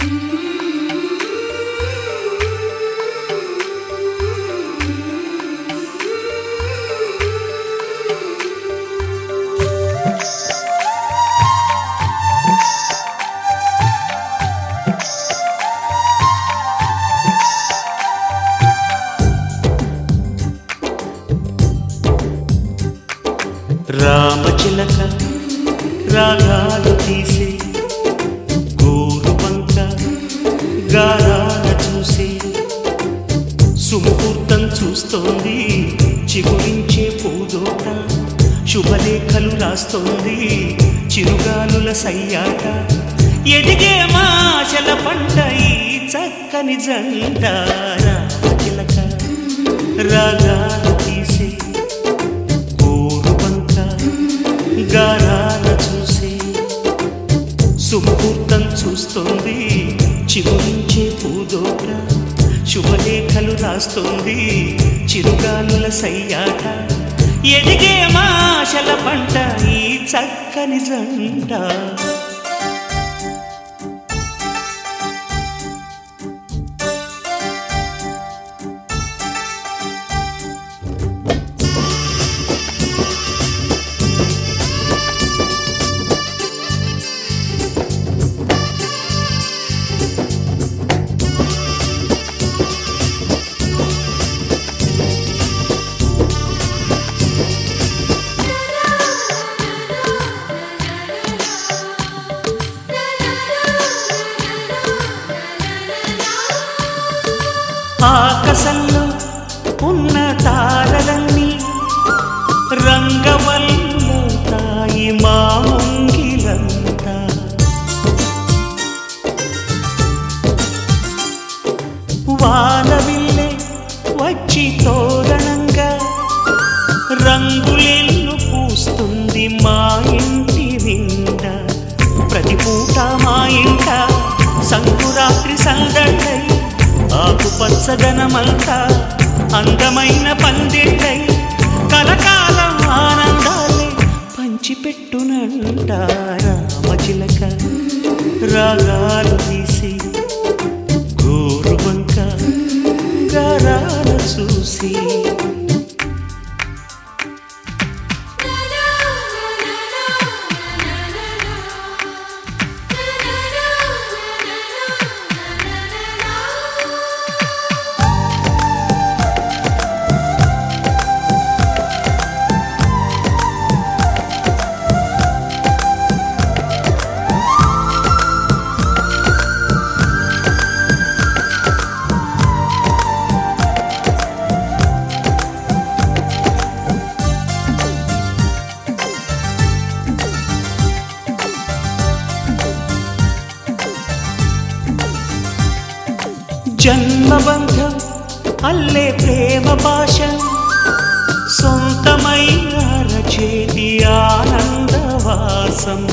రామచిలక రాగాలు తీసే గోరు వంక గారాల చూసే సుముహూర్తం చూస్తోంది చిగురించే పూదోట శుభలేఖలు రాస్తోంది చిరుగాలుల సయ్యాట ఎదిగే మాశల పంట ఈ చక్కని జంట రామచిలక రాగాలు తీసే గోరు వంక గారాల చూసే సుముహూర్తం చూస్తోంది చిగురించే పూదోట శుభలేఖలు రాస్తోంది చిరుగాలుల సయ్యాట ఎదిగే మాశల పంట ఈ చక్కని జంట ఆకాశంలో ఉన్న తారలన్నీ రంగవల్లుతాయి మా ముంగిలంతా వానవిల్లే వచ్చి తోరణంగా రంగులెల్లు పూస్తుంది మా ఇంటి నిండా ప్రతి పూట మా ఇంట సంకురాత్రి సందడై ఆకుపచ్చదనమంతా అందమైన పందిళ్ళై కలకాలం ఆనందాలే పంచిపెట్టునంట రామచిలక రాగాలు తీసి గోరు వంక గారాల చూసి జన్మబంధం అల్లే ప్రేమ భాష సొంతమై అరచేతి ఆనందవాసం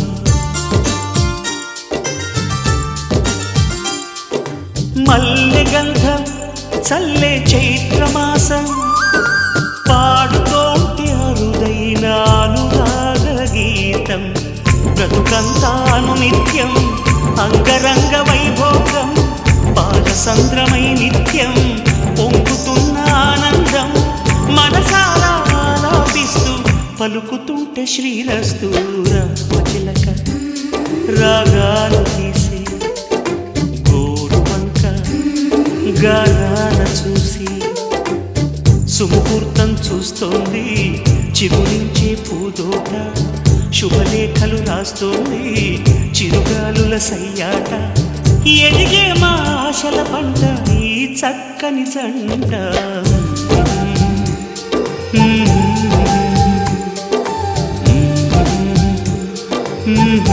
మల్లె గంధం చల్లే చైత్రమాసం పాడుతోటి అరుదైన అనురాగ గీతం బ్రతుకంతాను నిత్యం అంగరంగ వైభోగం పాదసంద్రమై నిత్యం పొంగుతున్న ఆనందం మనసారా ఆలాపిస్తూ పలుకుతుంటే శ్రీరస్తు రామచిలక రాగాలు తీసి గోరు వంక గారాల చూసి సుముహూర్తం చూస్తోంది చిగురించే పూదోట శుభలేఖలు రాస్తోంది చిరుగాలుల సయ్యాట ఎదిగే మా ఆశల పంట ఈ చక్కని జంట Mm-hmm.